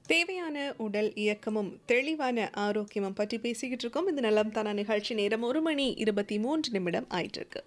தேவையான உடல் இயக்கமும் தெளிவான ஆரோக்கியமும் பற்றி பேசிக்கிட்டு இருக்கோம் இது நலம் தானா நிகழ்ச்சி நேரம் ஒரு மணி இருபத்தி மூன்று நிமிடம் ஆயிட்டு இருக்கு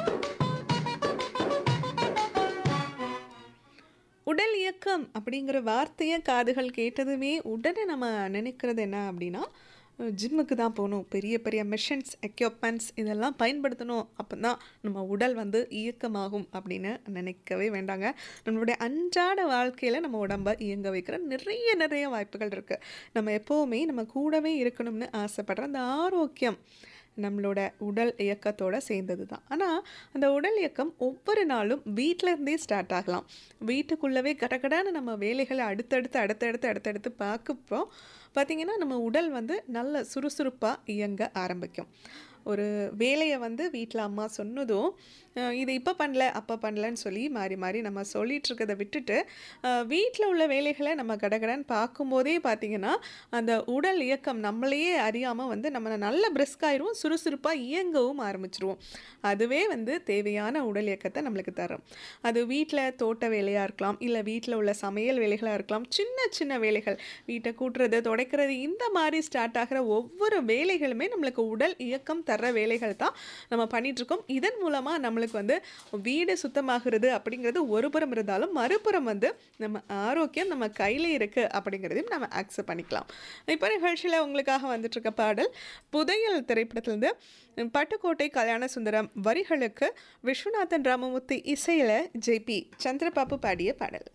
உடல் இயக்கம் அப்படிங்கிற வார்த்தையை காதுகள் கேட்டதுமே உடனே நம்ம நினைக்கிறது என்ன அப்படின்னா ஜிம்முக்கு தான் போகணும் பெரிய பெரிய மிஷின்ஸ் எக்யூப்மெண்ட்ஸ் இதெல்லாம் பயன்படுத்தணும் அப்போ தான் நம்ம உடல் வந்து இயக்கமாகும் அப்படின்னு நினைக்கவே வேண்டாங்க நம்மளுடைய அன்றாட வாழ்க்கையில் நம்ம உடம்பை இயங்க வைக்கிற நிறைய நிறைய வாய்ப்புகள் இருக்குது நம்ம எப்போவுமே நம்ம கூடவே இருக்கணும்னு ஆசைப்படுற அந்த ஆரோக்கியம் நம்மளோட உடல் இயக்கத்தோட சேர்ந்தது தான் ஆனால் அந்த உடல் இயக்கம் ஒவ்வொரு நாளும் வீட்டில இருந்தே ஸ்டார்ட் ஆகலாம் வீட்டுக்குள்ளவே கடகடான நம்ம வேலைகளை அடுத்தடுத்து அடுத்தடுத்து அடுத்தடுத்து பார்க்கப்போ பார்த்திங்கன்னா நம்ம உடல் வந்து நல்ல சுறுசுறுப்பாக இயங்க ஆரம்பிக்கும் ஒரு வேலையை வந்து வீட்டில் அம்மா சொன்னதும் அஹ் இது இப்போ பண்ணல அப்போ பண்ணலன்னு சொல்லி மாறி மாறி நம்ம சொல்லிட்டு இருக்கிறத விட்டுட்டு வீட்டில் உள்ள வேலைகளை நம்ம கடகடன்னு பார்க்கும்போதே பார்த்திங்கன்னா அந்த உடல் இயக்கம் நம்மளையே அறியாமல் வந்து நம்ம நல்ல பிரிஸ்காயிரும் சுறுசுறுப்பாக இயங்கவும் ஆரம்பிச்சிருவோம் அதுவே வந்து தேவையான உடல் இயக்கத்தை நம்மளுக்கு தரும் அது வீட்டில் தோட்ட வேலையாக இருக்கலாம் இல்லை வீட்டில் உள்ள சமையல் வேலைகளாக இருக்கலாம் சின்ன சின்ன வேலைகள் வீட்டை கூட்டுறது துடைக்கிறது இந்த மாதிரி ஸ்டார்ட் ஆகிற ஒவ்வொரு வேலைகளுமே நம்மளுக்கு உடல் இயக்கம் தர்ற வேலைகள் தான் நம்ம பண்ணிகிட்ருக்கோம் இதன் மூலமாக நம்மளுக்கு வந்து வீடு சுத்தமாகிறது அப்படிங்கிறது ஒரு புறம் இருந்தாலும் மறுபுறம் வந்து நம்ம ஆரோக்கியம் நம்ம கையில் இருக்குது அப்படிங்கிறதையும் நம்ம அக்செப்ட் பண்ணிக்கலாம் இப்போ நிகழ்ச்சியில் உங்களுக்காக வந்துட்டுருக்க பாடல் புதையல் திரைப்படத்திலிருந்து பட்டுக்கோட்டை கல்யாண சுந்தரம் வரிகளுக்கு விஸ்வநாதன் ராமமூர்த்தி இசையில் ஜேபி சந்திரபாபு பாடிய பாடல்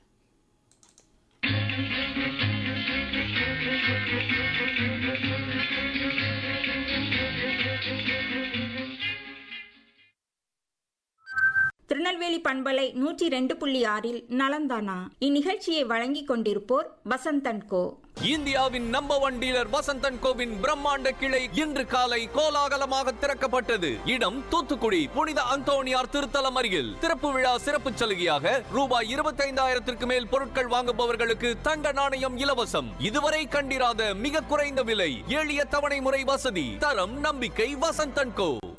திருநெல்வேலி பண்பலை நூற்றி ரெண்டு புள்ளி ஆறில் நலந்தானா இந்நிகழ்ச்சியை வழங்கிக் கொண்டிருப்போர் வசந்தன் கோ இந்தியாவின் நம்பர் ஒன் டீலர் வசந்தன் கோவின் பிரம்மாண்ட கிளை இன்று காலை கோலாகலமாக திறக்கப்பட்டது இடம் தூத்துக்குடி புனித அந்தோணியார் திருத்தலம் அருகில் திறப்பு விழா சிறப்பு சலுகையாக ரூபாய் இருபத்தைந்தாயிரத்திற்கு மேல் பொருட்கள் வாங்குபவர்களுக்கு தங்க நாணயம் இலவசம் இதுவரை கண்டிராத மிக குறைந்த விலை எளிய தவணை முறை வசதி தரம் நம்பிக்கை வசந்தன் கோ